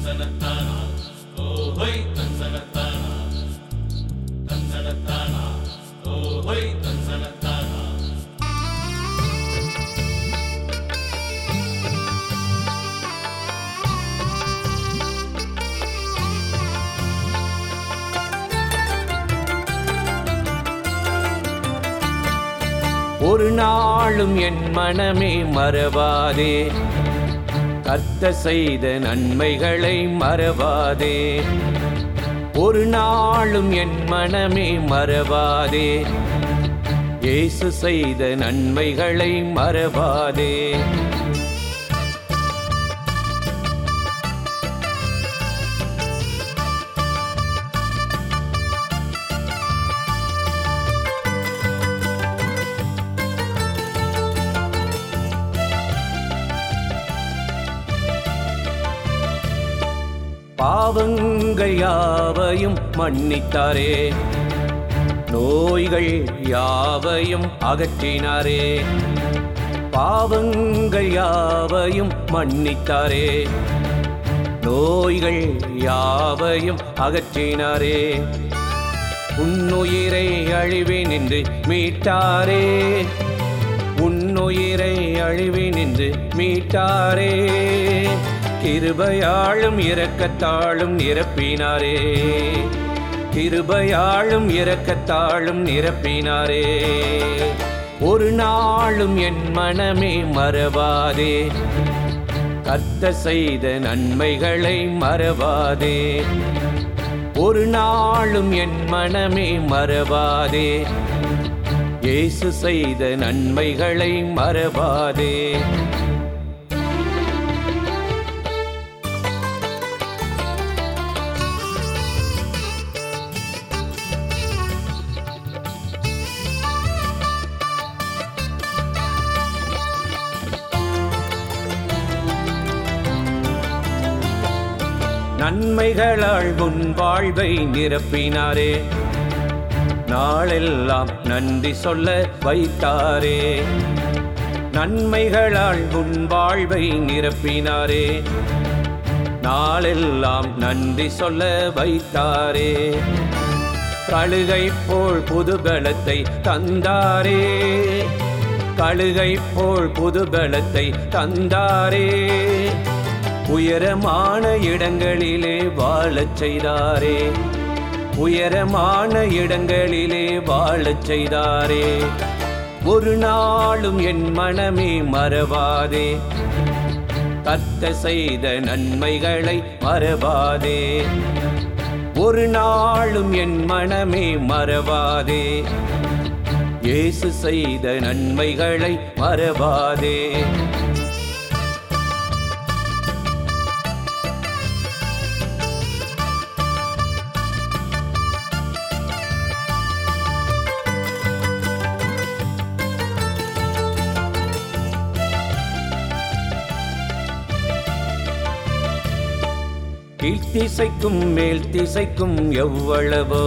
தந்தனத்தானா ஓஹோய் தந்தனத்தானா தந்தனத்தானா ஓஹோய் தந்தனத்தானா ஒரு நாளும் என் மனமே மறவாதே கர்த்த செய்த நன்மைகளை மறவாதே ஒரு நாளும் என் மனமே மறவாதே இயேசு செய்த நன்மைகளை மறவாதே பாவங்கள் யாவையும் மன்னித்தாரே நோய்கள் யாவையும் அகற்றினாரே பாவங்கள் யாவையும் மன்னித்தாரே நோய்கள் யாவையும் அகற்றினாரே உன்னுயிரை அழிவேன் என்று மீட்டாரே உன்னுயிரை அழிவேன் என்று மீட்டாரே கிருபையாளும் இரக்கத்தாளும் நிரப்பினாரே கிருபையாளும் இரக்கத்தாளும் நிரப்பினாரே ஒரு நாளும் என் மனமே மறவாதே கர்த்த செய்த நன்மைகளை மறவாதே ஒரு நாளும் என் மனமே மறவாதே இயேசு செய்த நன்மைகளை மறவாதே நன்மைகளால் உன் வாழ்வை நிரப்பினாரே நாளெல்லாம் நன்றி சொல்ல வைத்தாரே நன்மைகளால் உன் வாழ்வை நிரப்பினாரே நாளெல்லாம் நன்றி சொல்ல வைத்தாரே கழுகை போல் புதுபலத்தை தந்தாரே கழுகை போல் புதுபலத்தை தந்தாரே உயரமான இடங்களிலே வாழச் செய்தாரே உயரமான இடங்களிலே வாழச் செய்தாரே ஒரு நாளும் என் மனமே மறவாதே கத்த செய்த நன்மைகளை மறவாதே ஒரு நாளும் என் மனமே மறவாதே இயேசு செய்த நன்மைகளை மறவாதே கீழ்த்திசைக்கும் மேல் திசைக்கும் எவ்வளவோ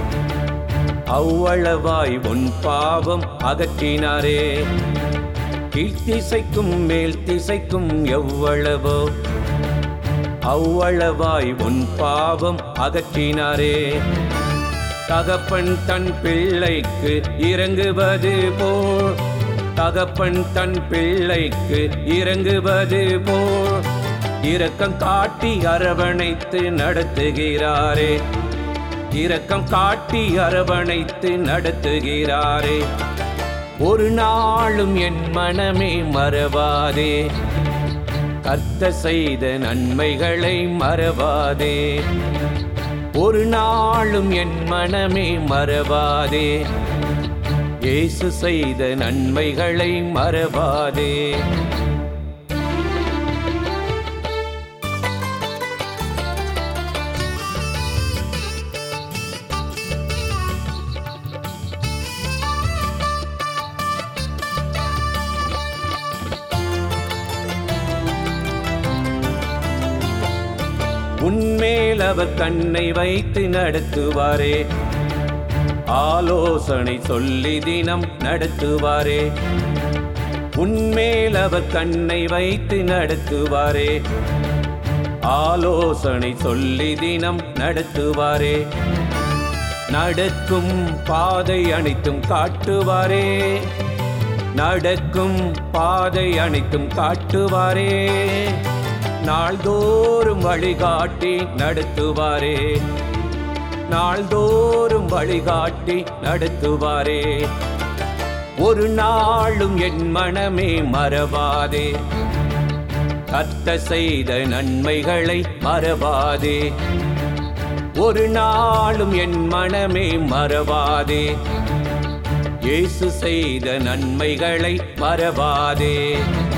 அவ்வளவாய் உன் பாவம் அகற்றினாரே கீழ்த்திசைக்கும் மேல் திசைக்கும் எவ்வளவோ அவ்வளவாய் உன் பாவம் அகற்றினாரே தகப்பன் தன் பிள்ளைக்கு இறங்குவது போல் தகப்பன் தன் பிள்ளைக்கு இறங்குவது போல் இரக்கம் காட்டி அரவணைத்து நடத்துகிறாரே இரக்கம் காட்டி அரவணைத்து நடத்துகிறாரே ஒரு நாளும் என் மனமே மறவாதே கர்த்த செய்த நன்மைகளை மறவாதே ஒரு நாளும் என் மனமே மறவாதே இயேசு செய்த நன்மைகளை மறவாதே உன்மேல் அவர் கண்ணை வைத்து நடத்துவாரே ஆலோசனை சொல்லி தினம் நடத்துவாரே உன்மேல் அவர் கண்ணை வைத்து நடத்துவாரே ஆலோசனை சொல்லி தினம் நடத்துவாரே நடக்கும் பாதை அனைத்தும் காட்டுவாரே நடக்கும் பாதை அனைத்தும் காட்டுவாரே நாள்தோறும் வழிகாட்டி நடத்துவாரே நாள்தோறும் வழிகாட்டி நடத்துவாரே ஒரு நாளும் என் மனமே மறவாதே கத்த செய்த நன்மைகளை மறவாதே ஒரு நாளும் என் மனமே மறவாதே இயேசு செய்த நன்மைகளை மறவாதே